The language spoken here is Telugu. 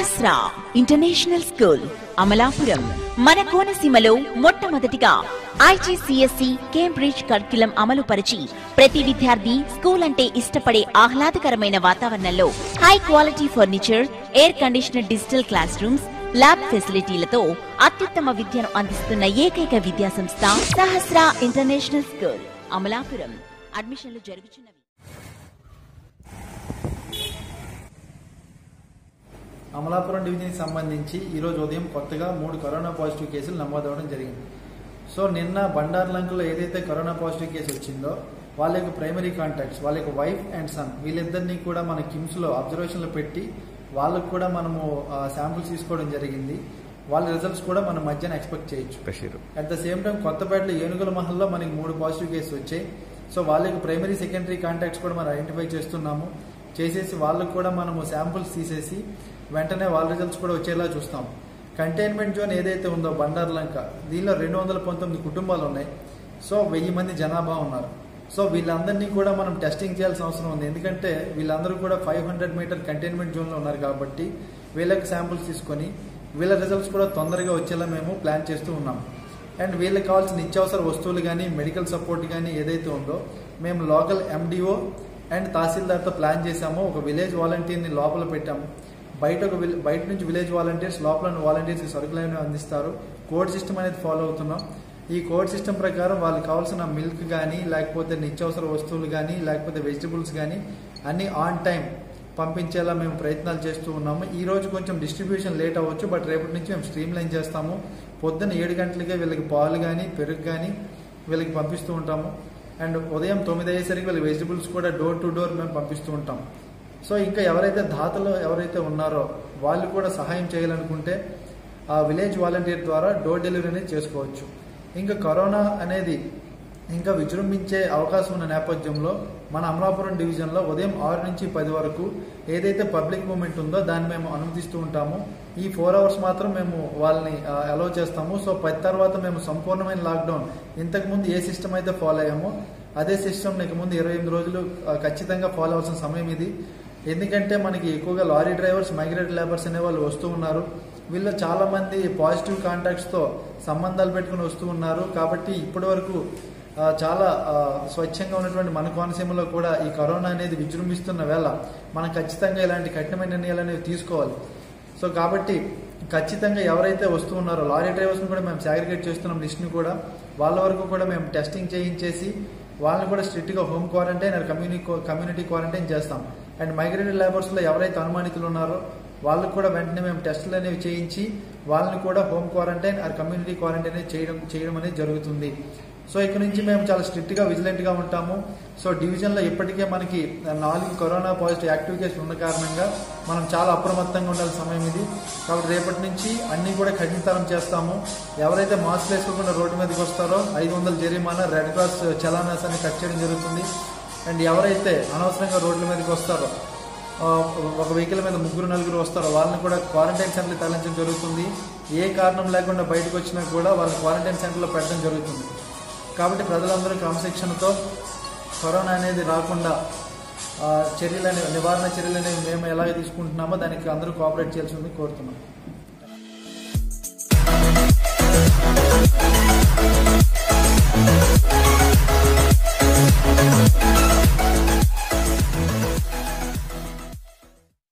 సహస్ర ఇంటర్నేషనల్ స్కూల్ అమలాపురం మన కోనసీమలో మొట్టమొదటిగా ఐజీసీఎస్సి కేంబ్రిడ్జ్ కరిక్యులం అమలు పరిచి ప్రతి విద్యార్థి స్కూల్ అంటే ఇష్టపడే ఆహ్లాదకరమైన వాతావరణంలో high quality furniture air conditioner digital class rooms lab ఫెసిలిటీలతో అత్యుత్తమ విద్యను అందిస్తున్న ఏకైక విద్యా సంస్థ సహస్ర ఇంటర్నేషనల్ స్కూల్ అమలాపురం అడ్మిషన్లు జరుగుతున్నవి అమలాపురం డివిజన్కి సంబంధించి ఈరోజు ఉదయం కొత్తగా మూడు కరోనా పాజిటివ్ కేసులు నమోదవడం జరిగింది సో నిన్న బండార్లంకలో ఏదైతే కరోనా పాజిటివ్ కేసు వచ్చిందో వాళ్ళ యొక్క ప్రైమరీ కాంటాక్ట్స్ వాళ్ళ యొక్క వైఫ్ అండ్ సన్ వీళ్ళిద్దరినీ కూడా మన కిమ్స్లో అబ్జర్వేషన్లో పెట్టి వాళ్ళకు కూడా మనము శాంపుల్స్ తీసుకోవడం జరిగింది వాళ్ళ రిజల్ట్స్ కూడా మనం మధ్యాహ్నం ఎక్స్పెక్ట్ చేయొచ్చు Basheer at the same time కొత్తపేటలో ఏనుగుల మహల్లో మనకి మూడు పాజిటివ్ కేసులు వచ్చాయి సో వాళ్ళ యొక్క ప్రైమరీ సెకండరీ కాంటాక్ట్స్ కూడా మనం ఐడెంటిఫై చేస్తున్నాము చేసేసి వాళ్ళకు కూడా మనము శాంపుల్స్ తీసేసి వెంటనే వాళ్ళ రిజల్ట్స్ కూడా వచ్చేలా చూస్తాం కంటైన్మెంట్ జోన్ ఏదైతే ఉందో బండార్లంక దీనిలో రెండు వందల పంతొమ్మిది కుటుంబాలు ఉన్నాయి సో వెయ్యి మంది జనాభా ఉన్నారు సో వీళ్ళందరినీ కూడా మనం టెస్టింగ్ చేయాల్సిన అవసరం ఉంది ఎందుకంటే వీళ్ళందరూ కూడా ఫైవ్ హండ్రెడ్ మీటర్ కంటైన్మెంట్ జోన్లో ఉన్నారు కాబట్టి వీళ్ళకి శాంపుల్స్ తీసుకొని వీళ్ళ రిజల్ట్స్ కూడా తొందరగా వచ్చేలా మేము ప్లాన్ చేస్తూ ఉన్నాం అండ్ వీళ్ళకి కావాల్సిన నిత్యావసర వస్తువులు కానీ మెడికల్ సపోర్ట్ కానీ ఏదైతే ఉందో మేము లోకల్ ఎండిఓ అండ్ తహసీల్దార్తో ప్లాన్ చేశామో ఒక విలేజ్ వాలంటీర్ని లోపల పెట్టాము బయట ఒక విల్- బయట నుంచి విలేజ్ వాలంటీర్స్ లోపల వాలంటీర్స్ సరుకులను అందిస్తారు కోడ్ సిస్టమ్ అనేది ఫాలో అవుతున్నాం ఈ కోడ్ సిస్టమ్ ప్రకారం వాళ్ళకి కావాల్సిన మిల్క్ కానీ లేకపోతే నిత్యావసర వస్తువులు కానీ లేకపోతే వెజిటబుల్స్ కానీ అన్ని ఆన్ టైం పంపించేలా మేము ప్రయత్నాలు చేస్తూ ఉన్నాము ఈ రోజు కొంచెం డిస్ట్రిబ్యూషన్ లేట్ అవ్వచ్చు బట్ రేపటి నుంచి మేము స్ట్రీమ్ లైన్ చేస్తాము పొద్దున్న ఏడు గంటలకే వీళ్ళకి పాలు కానీ పెరుగు కానీ వీళ్ళకి పంపిస్తూ ఉంటాము అండ్ ఉదయం తొమ్మిది అయ్యేసరికి వీళ్ళకి వెజిటబుల్స్ కూడా డోర్ టు డోర్ మేము పంపిస్తూ ఉంటాం సో ఇంకా ఎవరైతే దాతలు ఎవరైతే ఉన్నారో వాళ్ళు కూడా సహాయం చేయాలనుకుంటే ఆ విలేజ్ వాలంటీర్ ద్వారా డోర్ డెలివరీ అనేది చేసుకోవచ్చు ఇంకా కరోనా అనేది ఇంకా విజృంభించే అవకాశం ఉన్న నేపథ్యంలో మన అమలాపురం డివిజన్లో ఉదయం ఆరు నుంచి పది వరకు ఏదైతే పబ్లిక్ మూమెంట్ ఉందో దాన్ని మేము అనుమతిస్తూ ఉంటాము ఈ ఫోర్ అవర్స్ మాత్రం మేము వాళ్ళని అలౌ చేస్తాము సో పది తర్వాత మేము సంపూర్ణమైన లాక్డౌన్ ఇంతకుముందు ఏ సిస్టమ్ అయితే ఫాలో అయ్యామో అదే సిస్టమ్ ఇక ముందు ఇరవై ఎనిమిది రోజులు ఆ, ఖచ్చితంగా ఫాలో అవ్వాల్సిన సమయం ఇది ఎందుకంటే మనకి ఎక్కువగా లారీ డ్రైవర్స్ మైగ్రేట్ లేబర్స్ అనే వాళ్ళు వస్తూ ఉన్నారు వీళ్ళు చాలా మంది పాజిటివ్ కాంటాక్ట్స్ తో సంబంధాలు పెట్టుకుని వస్తూ ఉన్నారు కాబట్టి ఇప్పటి వరకు ఆ, చాలా ఆ, స్వచ్ఛంగా ఉన్నటువంటి మన కోనసీమలో కూడా ఈ కరోనా అనేది విజృంభిస్తున్న వేళ మనం ఖచ్చితంగా ఇలాంటి కఠినమైన నిర్ణయాలు అనేవి తీసుకోవాలి సో కాబట్టి ఖచ్చితంగా ఎవరైతే వస్తూ ఉన్నారో లారీ డ్రైవర్స్ని కూడా మేము సాగ్రిగేట్ చేస్తున్నాం లిస్ట్ని కూడా వాళ్ళ వరకు కూడా మేము టెస్టింగ్ చేయించేసి వాళ్ళని కూడా స్ట్రిక్ట్గా home quarantine and community community quarantine చేస్తాం అండ్ మైగ్రేటెడ్ లేబర్స్లో ఎవరైతే అనుమానితులు ఉన్నారో వాళ్ళకు కూడా వెంటనే మేము టెస్టులు అనేవి చేయించి వాళ్ళని కూడా home quarantine or community quarantine అనేది చేయడం చేయడం అనేది జరుగుతుంది సో ఇక్కడ నుంచి మేము చాలా స్ట్రిక్ట్ గా విజిలెంట్ గా ఉంటాము సో డివిజన్ లో ఇప్పటికే మనకి నాలుగు కరోనా పాజిటివ్ యాక్టివ్ కేసులు ఉన్న కారణంగా మనం చాలా అప్రమత్తంగా ఉండాల్సిన సమయం ఇది కాబట్టి రేపటి నుంచి అన్ని కూడా కఠినతరం చేస్తాము ఎవరైతే మాస్క్ వేసుకోకుండా రోడ్డు మీదకి వస్తారో ఐదు వందల జరిమానా రెడ్ క్రాస్ చలానాస్ అని కట్ చేయడం జరుగుతుంది అండ్ ఎవరైతే అనవసరంగా రోడ్ల మీదకి వస్తారో ఆ, ఒక వెహికల్ మీద ముగ్గురు నలుగురు వస్తారో వాళ్ళని కూడా క్వారంటైన్ సెంటర్కి తరలించడం జరుగుతుంది ఏ కారణం లేకుండా బయటకు వచ్చినా కూడా వాళ్ళని క్వారంటైన్ సెంటర్లో పెట్టడం జరుగుతుంది కాబట్టి ప్రజలందరూ క్రమశిక్షణతో కరోనా అనేది రాకుండా ఆ, చర్యలు అనే నివారణ చర్యలు అనేవి మేము ఎలాగ తీసుకుంటున్నామో దానికి అందరూ కోఆపరేట్ చేయాల్సి ఉంది కోరుతున్నాం